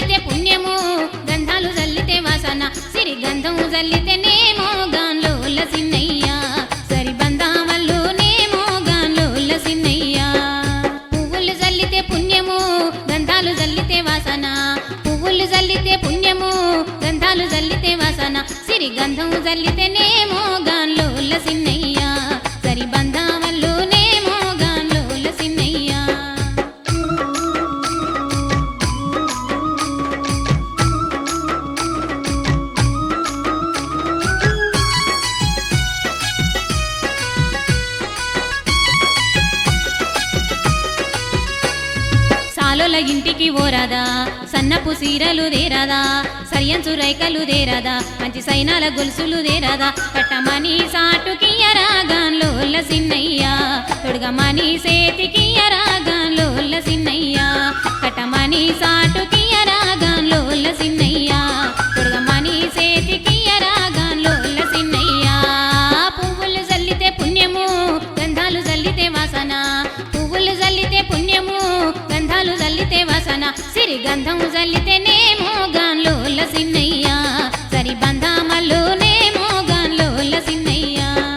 జల్లితే పుణ్యము గంధాలు జల్లితే వాసన సిరి గంధం జల్లితేనేమో గాన్లోల సిన్నయ్య సరి బంధావల్లోనేమో గాన్లోల సిన్నయ్య పువ్వులు జల్లితే పుణ్యము గంధాలు జల్లితే వాసన పువ్వులు జల్లితే పుణ్యము గంధాలు జల్లితే వాసన సిరి గంధం జల్లితేనేమో గాన్లోల సిన్నయ్య సరి బంధావల్లోనేమో గాన్లోల సిన్నయ్య సాలోల ఇంటికి ఓరాదా సన్నపు సీరలు దేరాదా సరియంచు రైకలు దేరాదా మంచి సైనాల గొలుసులు దేరాదా కట్టమని సాటుకియ్యరా గాన్లోల సిన్నయ్య తొడగమని సేతికియ్యరా గాన్లోల సిన్నయ్య కట్టమని సాటుకియ్యరా గాన్లోల సిన్నయ్య తొడగమని సేతికియ్యరా గాన్లోల సిన్నయ్య పువ్వులు జల్లితే పుణ్యము గంధాలు జల్లితే వాసన పువ్వులు జల్లితే పుణ్యము గంధాలు జల్లితే వాసన సిరి గంధం జల్లితేనేమో గాన్లోల సిన్నయ్య సరి బంధామల్లోనేమో గాన్లోల సిన్నయ్య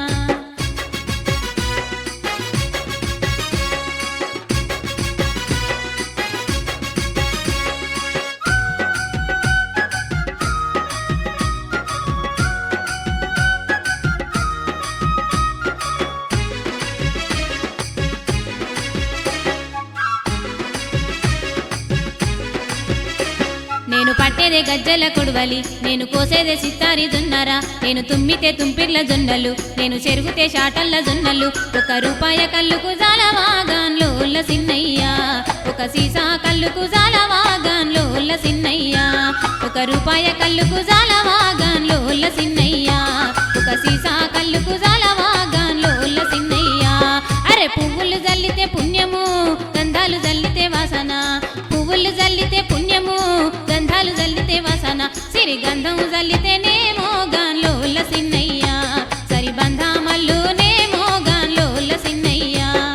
నేను పట్టేదే గజ్జల కొడవలి నేను కోసేదే సిత్తారి జొన్నరా నేను తుమ్మితే తుంపిర్ల జొన్నలు నేను చెరుగుతే షాటల్ల జొన్నలు ఒక రూపాయ కల్లుకు జాలవాగాన్లో సిన్నయ్య ఒక సీసా కల్లుకు జాలవాగాన్లో సిన్నయ్య ఒక రూపాయ కల్లుకు జాలవాగాన్లో సిన్నయ్య ఒక సీసా కల్లుకు జాలవాగాన్లో సిన్నయ్య అరే పువ్వులు జల్లితే పుణ్యము గంధాలు జల్లితే వాసన పువ్వులు జల్లితే పుణ్యము గంధాలు జల్లితే వాసన సిరి గంధం జల్లితేనేమో గాన్లోల సిన్నయ్య సరి బంధామల్లోనేమో గాన్లోల సిన్నయ్య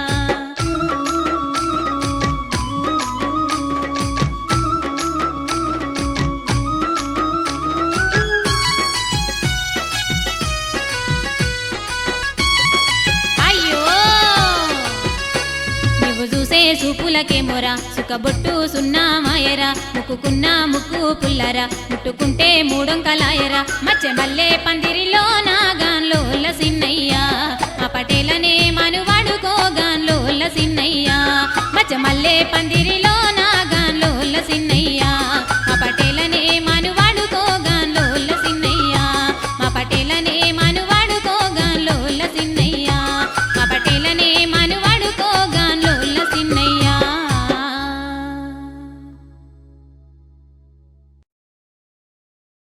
అయ్యో నువ్వు చూసే చూపులకే మొరా సుఖబొట్టు సున్నా మాయరా ముక్కుకున్న ముక్కు పుల్లరా ముట్టుకుంటే మూడొంకలాయరా మచ్చ మల్లె పందిరిలో నాగాన్లోల సిన్నయ్య మా పటేలనే మనువాడుకోగాన్లోల సిన్నయ్య మచ్చ మల్లె పందిరిలో